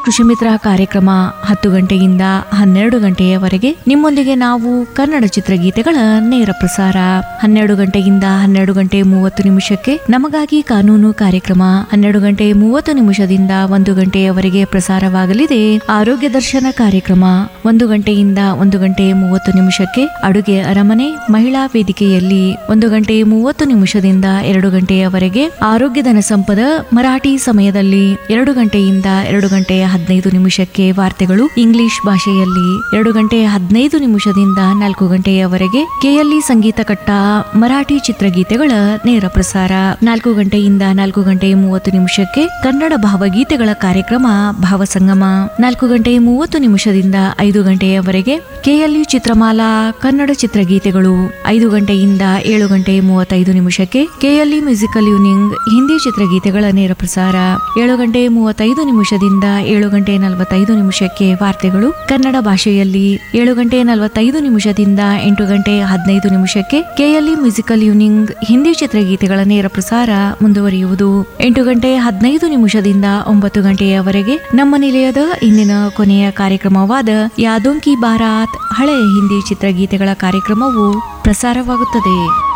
ಕೃಷಿ ಮಿತ್ರ ಕಾರ್ಯಕ್ರಮ ಹತ್ತು ಗಂಟೆಯಿಂದ ಹನ್ನೆರಡು ಗಂಟೆಯವರೆಗೆ ನಿಮ್ಮೊಂದಿಗೆ ನಾವು ಕನ್ನಡ ಚಿತ್ರಗೀತೆಗಳ ನೇರ ಪ್ರಸಾರ ಹನ್ನೆರಡು ಗಂಟೆಯಿಂದ ಹನ್ನೆರಡು ಗಂಟೆ ಮೂವತ್ತು ನಿಮಿಷಕ್ಕೆ ನಮಗಾಗಿ ಕಾನೂನು ಕಾರ್ಯಕ್ರಮ ಹನ್ನೆರಡು ಗಂಟೆ ಮೂವತ್ತು ನಿಮಿಷದಿಂದ ಒಂದು ಗಂಟೆಯವರೆಗೆ ಪ್ರಸಾರವಾಗಲಿದೆ ಆರೋಗ್ಯ ದರ್ಶನ ಕಾರ್ಯಕ್ರಮ ಒಂದು ಗಂಟೆಯಿಂದ ಒಂದು ಗಂಟೆ ಮೂವತ್ತು ನಿಮಿಷಕ್ಕೆ ಅಡುಗೆ ಅರಮನೆ ಮಹಿಳಾ ವೇದಿಕೆಯಲ್ಲಿ ಒಂದು ಗಂಟೆ ಮೂವತ್ತು ನಿಮಿಷದಿಂದ ಎರಡು ಗಂಟೆಯವರೆಗೆ ಆರೋಗ್ಯಧನ ಸಂಪದ ಮರಾಠಿ ಸಮಯದಲ್ಲಿ ಎರಡು ಗಂಟೆಯಿಂದ ಎರಡು ಗಂಟೆ ಹದಿನೈದು ನಿಮಿಷಕ್ಕೆ ವಾರ್ತೆಗಳು ಇಂಗ್ಲಿಷ್ ಭಾಷೆಯಲ್ಲಿ ಎರಡು ಗಂಟೆ ಹದಿನೈದು ನಿಮಿಷದಿಂದ ನಾಲ್ಕು ಗಂಟೆಯವರೆಗೆ ಕೆಎಲ್ಇ ಸಂಗೀತ ಕಟ್ಟ ಮರಾಠಿ ಚಿತ್ರಗೀತೆಗಳ ನೇರ ಪ್ರಸಾರ ನಾಲ್ಕು ಗಂಟೆಯಿಂದ ನಾಲ್ಕು ಗಂಟೆ ಮೂವತ್ತು ನಿಮಿಷಕ್ಕೆ ಕನ್ನಡ ಭಾವಗೀತೆಗಳ ಕಾರ್ಯಕ್ರಮ ಭಾವಸಂಗಮ ನಾಲ್ಕು ಗಂಟೆ ಮೂವತ್ತು ನಿಮಿಷದಿಂದ ಐದು ಗಂಟೆಯವರೆಗೆ ಕೆಎಲ್ಇ ಚಿತ್ರಮಾಲಾ ಕನ್ನಡ ಚಿತ್ರಗೀತೆಗಳು ಐದು ಗಂಟೆಯಿಂದ ಏಳು ಗಂಟೆ ಮೂವತ್ತೈದು ನಿಮಿಷಕ್ಕೆ ಕೆಎಲ್ಇ ಮ್ಯೂಸಿಕಲ್ ಯೂನಿಂಗ್ ಹಿಂದಿ ಚಿತ್ರಗೀತೆಗಳ ನೇರ ಪ್ರಸಾರ ಏಳು ಗಂಟೆ ಮೂವತ್ತೈದು ನಿಮಿಷದಿಂದ ಏಳು ಗಂಟೆ ನಲವತ್ತೈದು ನಿಮಿಷಕ್ಕೆ ವಾರ್ತೆಗಳು ಕನ್ನಡ ಭಾಷೆಯಲ್ಲಿ ಏಳು ಗಂಟೆ ನಲವತ್ತೈದು ನಿಮಿಷದಿಂದ ಎಂಟು ಗಂಟೆ ಹದಿನೈದು ನಿಮಿಷಕ್ಕೆ ಕೆಎಲ್ಇ ಮ್ಯೂಸಿಕಲ್ ಯೂನಿಂಗ್ ಹಿಂದಿ ಚಿತ್ರಗೀತೆಗಳ ನೇರ ಪ್ರಸಾರ ಮುಂದುವರಿಯುವುದು ಎಂಟು ಗಂಟೆ ಹದಿನೈದು ನಿಮಿಷದಿಂದ ಒಂಬತ್ತು ಗಂಟೆಯವರೆಗೆ ನಮ್ಮ ನಿಲಯದ ಇಂದಿನ ಕೊನೆಯ ಕಾರ್ಯಕ್ರಮವಾದ ಯಾದೋಂ ಕಿ ಬಾರಾತ್ ಹಳೆಯ ಹಿಂದಿ ಚಿತ್ರಗೀತೆಗಳ ಕಾರ್ಯಕ್ರಮವು ಪ್ರಸಾರವಾಗುತ್ತದೆ